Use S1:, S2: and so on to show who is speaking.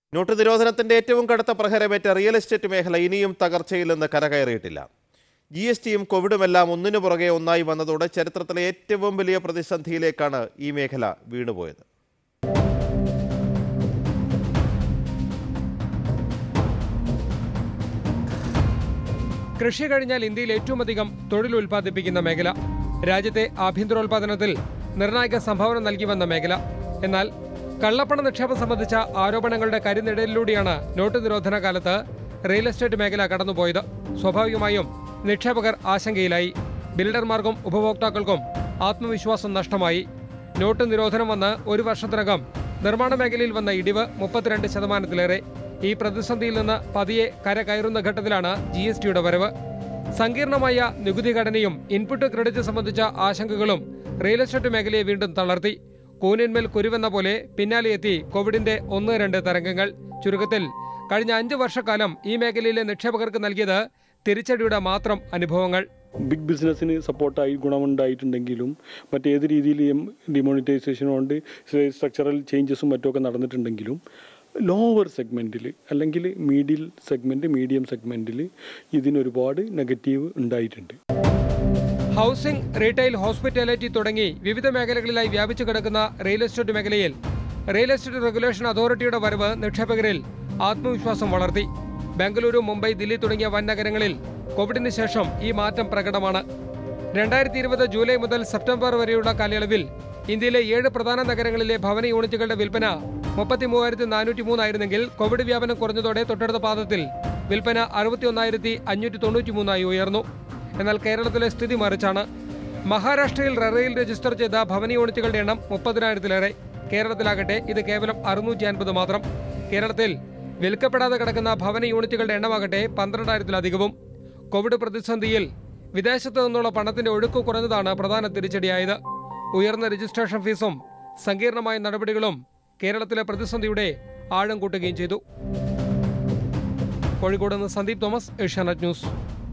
S1: not നിരോധനത്തിന്റെ ഏറ്റവും കടുത്ത പ്രഹരമേറ്റ real estate മേഖല ഇനിയും തകർച്ചയിൽ നിന്ന് കരകയറിയിട്ടില്ല ജി എസ് ടിയും കോവിഡുമെല്ലാം ഒന്നിനു പുറകെ ഒന്നായി വന്നതോടെ ചരിത്രത്തിലെ ഏറ്റവും വലിയ പ്രതിസന്ധിയിലേക്കാണ് ഈ മേഖല വീണുപോയത്
S2: കൃഷി കഴിഞ്ഞാൽ ഇന്ത്യയിൽ ഏറ്റവും അധികം തൊഴിൽ ഉൽപ്പാദിപ്പിക്കുന്ന മേഖല രാജ്യത്തെ ആഭ്യന്തരോൽപാദനത്തിൽ നിർണായക സംഭാവന നൽകി വന്ന മേഖല എന്നാൽ കള്ളപ്പണ നിക്ഷേപം സംബന്ധിച്ച ആരോപണങ്ങളുടെ കരിനിഴലിലൂടെയാണ് നോട്ട് നിരോധന കാലത്ത് റിയൽ എസ്റ്റേറ്റ് മേഖല കടന്നുപോയത് സ്വാഭാവികമായും നിക്ഷേപകർ ആശങ്കയിലായി ബിൽഡർമാർക്കും ഉപഭോക്താക്കൾക്കും ആത്മവിശ്വാസം നഷ്ടമായി നോട്ട് നിരോധനം വന്ന് ഒരു വർഷത്തിനകം നിർമ്മാണ മേഖലയിൽ വന്ന ഇടിവ് മുപ്പത്തിരണ്ട് ശതമാനത്തിലേറെ ഈ പ്രതിസന്ധിയിൽ നിന്ന് പതിയെ കര കയറുന്ന ഘട്ടത്തിലാണ് ജി എസ് ടിയുടെ വരവ് സങ്കീർണമായ നികുതി ഘടനയും ഇൻപുട്ട് ക്രെഡിറ്റ് സംബന്ധിച്ച ആശങ്കകളും റിയൽ എസ്റ്റേറ്റ് മേഖലയെ വീണ്ടും തളർത്തി കൂനിന്മേൽ കുരുവെന്ന പോലെ പിന്നാലെ എത്തി കോവിഡിന്റെ ഒന്ന് രണ്ട് തരംഗങ്ങൾ ചുരുക്കത്തിൽ കഴിഞ്ഞ അഞ്ച് വർഷക്കാലം ഈ മേഖലയിലെ നിക്ഷേപകർക്ക് നൽകിയത് തിരിച്ചടിയുടെ മാത്രം അനുഭവങ്ങൾ
S3: ബിഗ് ബിസിനസ്സിന് സപ്പോർട്ടായി ഗുണമുണ്ടായിട്ടുണ്ടെങ്കിലും മറ്റേത് രീതിയിൽ ഡിമോണിറ്റൈസേഷൻ കൊണ്ട് സ്ട്രക്ചറൽ ചേഞ്ചസും മറ്റുമൊക്കെ നടന്നിട്ടുണ്ടെങ്കിലും ലോവർ സെഗ്മെൻറ്റിൽ അല്ലെങ്കിൽ മീഡിൽ സെഗ്മെൻറ്റ് മീഡിയം സെഗ്മെൻറ്റിൽ ഇതിനൊരുപാട് നെഗറ്റീവ് ഉണ്ടായിട്ടുണ്ട്
S2: ഹൗസിംഗ് റീറ്റെയിൽ ഹോസ്പിറ്റാലിറ്റി തുടങ്ങി വിവിധ മേഖലകളിലായി വ്യാപിച്ചു കിടക്കുന്ന റിയൽ എസ്റ്റേറ്റ് മേഖലയിൽ റിയൽ എസ്റ്റേറ്റ് റെഗുലേഷൻ അതോറിറ്റിയുടെ വരവ് നിക്ഷേപകരിൽ ആത്മവിശ്വാസം വളർത്തി ബംഗളൂരു മുംബൈ ദില്ലി തുടങ്ങിയ വൻ നഗരങ്ങളിൽ കോവിഡിന് ശേഷം ഈ മാറ്റം പ്രകടമാണ് രണ്ടായിരത്തി ഇരുപത് ജൂലൈ മുതൽ സെപ്റ്റംബർ വരെയുള്ള കാലയളവിൽ ഇന്ത്യയിലെ ഏഴ് പ്രധാന നഗരങ്ങളിലെ ഭവന യൂണിറ്റുകളുടെ വിൽപ്പന മുപ്പത്തി മൂവായിരത്തി നാനൂറ്റി മൂന്നായിരുന്നെങ്കിൽ കോവിഡ് വ്യാപനം കുറഞ്ഞതോടെ തൊട്ടടുത്ത പാദത്തിൽ വിൽപ്പന അറുപത്തി ഒന്നായിരത്തി അഞ്ഞൂറ്റി തൊണ്ണൂറ്റി മൂന്നായി ഉയർന്നു എന്നാൽ കേരളത്തിലെ സ്ഥിതി മറിച്ചാണ് മഹാരാഷ്ട്രയിൽ റെറയിൽ രജിസ്റ്റർ ചെയ്ത ഭവന യൂണിറ്റുകളുടെ എണ്ണം മുപ്പതിനായിരത്തിലേറെ കേരളത്തിലാകട്ടെ ഇത് കേവലം അറുന്നൂറ്റി അൻപത് മാത്രം കേരളത്തിൽ വിൽക്കപ്പെടാതെ കിടക്കുന്ന ഭവന യൂണിറ്റുകളുടെ എണ്ണമാകട്ടെ പന്ത്രണ്ടായിരത്തിലധികവും കോവിഡ് പ്രതിസന്ധിയിൽ വിദേശത്തു നിന്നുള്ള പണത്തിന്റെ ഒഴുക്ക് കുറഞ്ഞതാണ് പ്രധാന തിരിച്ചടിയായത് ഉയർന്ന രജിസ്ട്രേഷൻ ഫീസും സങ്കീർണമായ നടപടികളും കേരളത്തിലെ പ്രതിസന്ധിയുടെ ആഴം കൂട്ടുകയും ചെയ്തു കോഴിക്കോട് നിന്ന് സന്ദീപ് തോമസ് ഏഷ്യാനെറ്റ് ന്യൂസ്